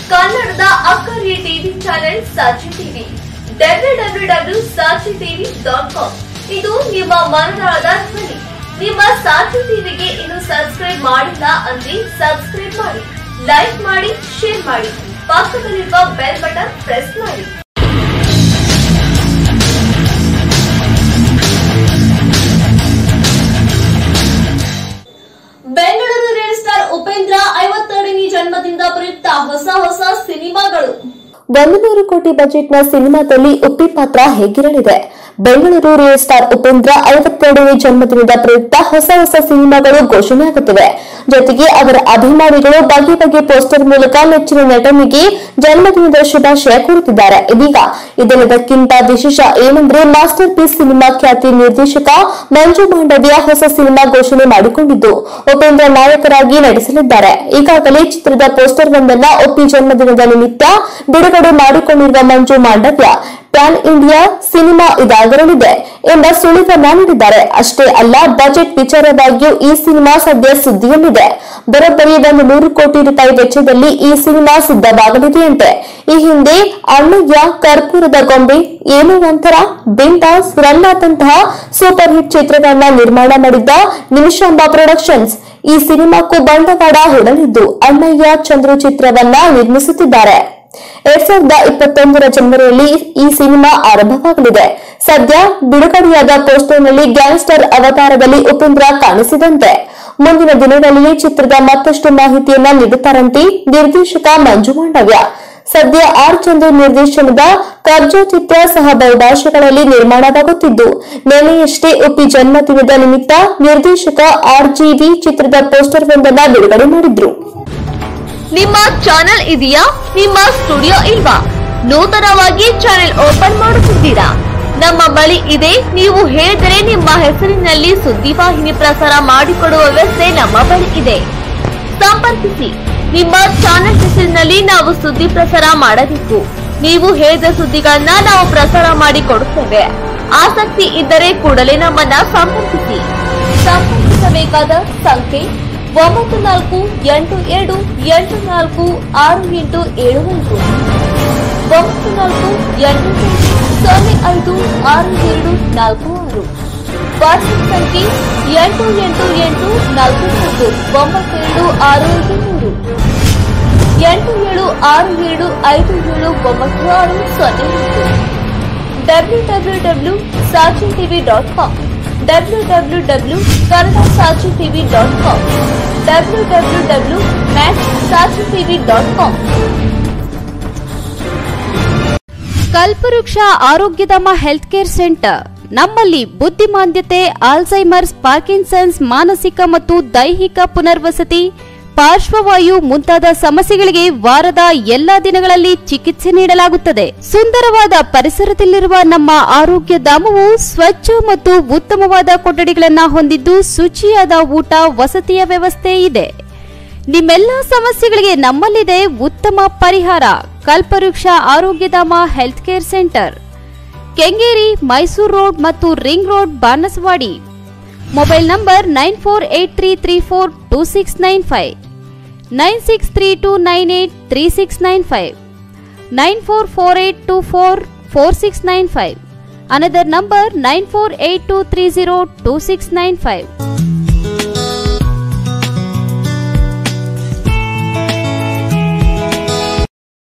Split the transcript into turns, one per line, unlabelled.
ಕನ್ನಡದ ಅಕ್ಕರಿಯ TV channel Sachi TV W W W Sachi TV dot com ಇದು ನಿಮ್ಮ ಮನದಾಳದ ಧ್ವನಿ ನಿಮ್ಮ ಸಾಚಿ ಟಿವಿಗೆ ಇನ್ನು ಸಬ್ಸ್ಕ್ರೈಬ್ ಮಾಡಿಲ್ಲ ಅಂದ್ರೆ ಸಬ್ಸ್ಕ್ರೈಬ್ ಮಾಡಿ ಲೈಕ್ ಮಾಡಿ ಶೇರ್ ಮಾಡಿ ಪಕ್ಕದಲ್ಲಿರುವ ಬೆಲ್ ಬಟನ್ ಪ್ರೆಸ್ ಮಾಡಿ ಬೆಂಗಳೂರು ರೇಲ್ ಸ್ಟಾರ್ ಉಪೇಂದ್ರ ಐವತ್ತೆರಡನೇ ಜನ್ಮದಿನದ ಪ್ರಯುಕ್ತ ಹೊಸ ಹೊಸ ಸಿನಿಮಾಗಳು
ಒಂದು ನೂರು ಕೋಟಿ ಬಜೆಟ್ನ ಸಿನಿಮಾದಲ್ಲಿ ಉಪ್ಪಿ ಪಾತ್ರ ಹೇಗಿರಲಿದೆ ಬೆಂಗಳೂರು ರಿಯಲ್ ಸ್ಟಾರ್ ಉಪೇಂದ್ರ ಐವತ್ತೆರಡನೇ ಜನ್ಮದಿನದ ಪ್ರಯುಕ್ತ ಹೊಸ ಹೊಸ ಸಿನಿಮಾಗಳು ಘೋಷಣೆಯಾಗುತ್ತಿವೆ ಜೊತೆಗೆ ಅವರ ಅಭಿಮಾನಿಗಳು ಬಗೆ ಬಗೆ ಪೋಸ್ಟರ್ ಮೂಲಕ ನೆಚ್ಚಿನ ನಟನಿಗೆ ಜನ್ಮದಿನದ ಶುಭಾಶಯ ಕೋರುತ್ತಿದ್ದಾರೆ ಇದೀಗ ಇದೆಲ್ಲದಕ್ಕಿಂತ ವಿಶೇಷ ಏನೆಂದ್ರೆ ಮಾಸ್ಟರ್ ಪೀಸ್ ಸಿನಿಮಾ ಖ್ಯಾತಿ ನಿರ್ದೇಶಕ ಮಂಜು ಮಾಂಡವ್ಯ ಹೊಸ ಸಿನಿಮಾ ಘೋಷಣೆ ಮಾಡಿಕೊಂಡಿದ್ದು ಉಪೇಂದ್ರ ನಾಯಕರಾಗಿ ನಟಿಸಲಿದ್ದಾರೆ ಈಗಾಗಲೇ ಚಿತ್ರದ ಪೋಸ್ಟರ್ ಒಂದನ್ನ ಒಪ್ಪಿ ಜನ್ಮದಿನದ ನಿಮಿತ್ತ ಬಿಡುಗಡೆ ಮಾಡಿಕೊಂಡಿರುವ Manju Mandavya pan India cinema ಇದಾಗಿರಲಿದೆ ಎಂಬ ಸುಳಿವನ್ನ ನೀಡಿದ್ದಾರೆ ಅಷ್ಟೇ ಅಲ್ಲ ಬಜೆಟ್ ವಿಚಾರವಾಗಿಯೂ ಈ ಸಿನಿಮಾ ಸದ್ಯ ಸುದ್ದಿಯಲ್ಲಿದೆ ಬರೋಬ್ಬರಿ ಒಂದು ನೂರು ಕೋಟಿ ರೂಪಾಯಿ ವೆಚ್ಚದಲ್ಲಿ ಈ ಸಿನಿಮಾ ಸಿದ್ಧವಾಗಲಿದೆಯಂತೆ ಈ ಹಿಂದೆ ಅಣ್ಣಯ್ಯ ಕರ್ಪೂರದ ಗೊಂಬೆ ಏನೋ ಒಂಥರ ಬಿಂದಾಸ್ ರನ್ನಾಥಂತಹ ಸೂಪರ್ ಹಿಟ್ ಚಿತ್ರಗಳನ್ನ ನಿರ್ಮಾಣ ಮಾಡಿದ್ದ ನಿಮಿಷಾಂಬ ಪ್ರೊಡಕ್ಷನ್ಸ್ ಈ ಸಿನಿಮಾಕ್ಕೂ ಬಂಡವಾಳ ಹೂಡಲಿದ್ದು ಅಣ್ಣಯ್ಯ ಚಂದ್ರು ಚಿತ್ರವನ್ನ ನಿರ್ಮಿಸುತ್ತಿದ್ದಾರೆ ಎರಡ್ ಸಾವಿರದ ಇಪ್ಪತ್ತೊಂದರ ಜನವರಿಯಲ್ಲಿ ಈ ಸಿನಿಮಾ ಆರಂಭವಾಗಲಿದೆ ಸದ್ಯ ಬಿಡುಗಡೆಯಾದ ಪೋಸ್ಟರ್ನಲ್ಲಿ ಗ್ಯಾಂಗ್ಸ್ಟರ್ ಅವತಾರದಲ್ಲಿ ಉಪೇಂದ್ರ ಕಾಣಿಸಿದಂತೆ ಮುಂದಿನ ದಿನಗಳಲ್ಲಿ ಚಿತ್ರದ ಮತ್ತಷ್ಟು ಮಾಹಿತಿಯನ್ನ ನೀಡುತ್ತಾರಂತೆ ನಿರ್ದೇಶಕ ಮಂಜು ಮಾಂಡವ್ಯ ಸದ್ಯ ಆರ್ ಚಂದ್ರು ನಿರ್ದೇಶನದ ಕಬ್ಜಾ ಚಿತ್ರ ಸಹ ಬಹುಭಾಷೆಗಳಲ್ಲಿ ನಿರ್ಮಾಣವಾಗುತ್ತಿದ್ದು ನಿನ್ನೆಯಷ್ಟೇ ಉಪ್ಪಿ ಜನ್ಮದಿನದ ನಿಮಿತ್ತ ನಿರ್ದೇಶಕ ಆರ್ ವಿ ಚಿತ್ರದ ಪೋಸ್ಟರ್ ಒಂದನ್ನ ಬಿಡುಗಡೆ ಮಾಡಿದ್ರು
ನಿಮ್ಮ ಚಾನೆಲ್ ಇದೆಯಾ ನಿಮ್ಮ ಸ್ಟುಡಿಯೋ ಇಲ್ವಾ ನೂತನವಾಗಿ ಚಾನೆಲ್ ಓಪನ್ ಮಾಡುತ್ತಿದ್ದೀರಾ ನಮ್ಮ ಬಳಿ ಇದೆ ನೀವು ಹೇಳಿದರೆ ನಿಮ್ಮ ಹೆಸರಿನಲ್ಲಿ ಸುದ್ದಿವಾಹಿನಿ ಪ್ರಸಾರ ಮಾಡಿಕೊಡುವ ವ್ಯವಸ್ಥೆ ನಮ್ಮ ಬಳಿ ಇದೆ ಸಂಪರ್ಕಿಸಿ ನಿಮ್ಮ ಚಾನೆಲ್ ಹೆಸರಿನಲ್ಲಿ ನಾವು ಸುದ್ದಿ ಪ್ರಸಾರ ಮಾಡಬೇಕು ನೀವು ಹೇಳಿದ ಸುದ್ದಿಗಳನ್ನ ನಾವು ಪ್ರಸಾರ ಮಾಡಿ ಕೊಡುತ್ತೇವೆ ಆಸಕ್ತಿ ಇದ್ದರೆ ಕೂಡಲೇ ನಮ್ಮನ್ನ ಸಂಪರ್ಕಿಸಿ ಸಂಪರ್ಕಿಸಬೇಕಾದ ಸಂಖ್ಯೆ ಒಂಬತ್ತು ನಾಲ್ಕು ಎಂಟು ಎರಡು ಎಂಟು ನಾಲ್ಕು ಆರು ಎಂಟು ಏಳು ಐದು ಒಂಬತ್ತು ನಾಲ್ಕು ಎಂಟು ಎಂಟು ಸೊನ್ನೆ ಐದು ಆರು ಎರಡು ನಾಲ್ಕು ಆರು ವಾಟ್ಸ್ಆಪ್ ಸಂಖ್ಯೆ ಎಂಟು ಎಂಟು ಎಂಟು ನಾಲ್ಕು ನಾಲ್ಕು ಒಂಬತ್ತು ಎರಡು ಆರು ಐದು ಮೂರು ಎಂಟು ಏಳು ಆರು ಏಳು ಐದು ಏಳು ಒಂಬತ್ತು ಆರು ಸೊನ್ನೆ ಎಂಟು W W W Sachi TV dot com W W W Kannada Sachi TV dot com W W W match Sachi TV dot com
Kalpavriksha Arogyadhama health care centre ನಮ್ಮಲ್ಲಿ ಬುದ್ಧಿಮಾಂದ್ಯತೆ ಆಲ್ಝೈಮರ್ಸ್ ಪಾರ್ಕಿನ್ಸನ್ಸ್ ಮಾನಸಿಕ ಮತ್ತು ದೈಹಿಕ ಪುನರ್ವಸತಿ ಪಾರ್ಶ್ವವಾಯು ಮುಂತಾದ ಸಮಸ್ಯೆಗಳಿಗೆ ವಾರದ ಎಲ್ಲಾ ದಿನಗಳಲ್ಲಿ ಚಿಕಿತ್ಸೆ ನೀಡಲಾಗುತ್ತದೆ ಸುಂದರವಾದ ಪರಿಸರದಲ್ಲಿರುವ ನಮ್ಮ ಆರೋಗ್ಯ ಧಾಮವು ಸ್ವಚ್ಛ ಮತ್ತು ಉತ್ತಮವಾದ ಕೊಠಡಿಗಳನ್ನು ಹೊಂದಿದ್ದು ಶುಚಿಯಾದ ಊಟ ವಸತಿಯ ವ್ಯವಸ್ಥೆ ಇದೆ ನಿಮ್ಮೆಲ್ಲ ಸಮಸ್ಯೆಗಳಿಗೆ ನಮ್ಮಲ್ಲಿದೆ ಉತ್ತಮ ಪರಿಹಾರ Kalpavriksha Arogyadhama health care centre Kengeri Mysuru road ಮತ್ತು ring road Banaswadi mobile number nine four eight three three four two six nine five nine six three two nine eight three six nine five nine four four eight two four four six nine five another number nine four eight two three zero two six nine five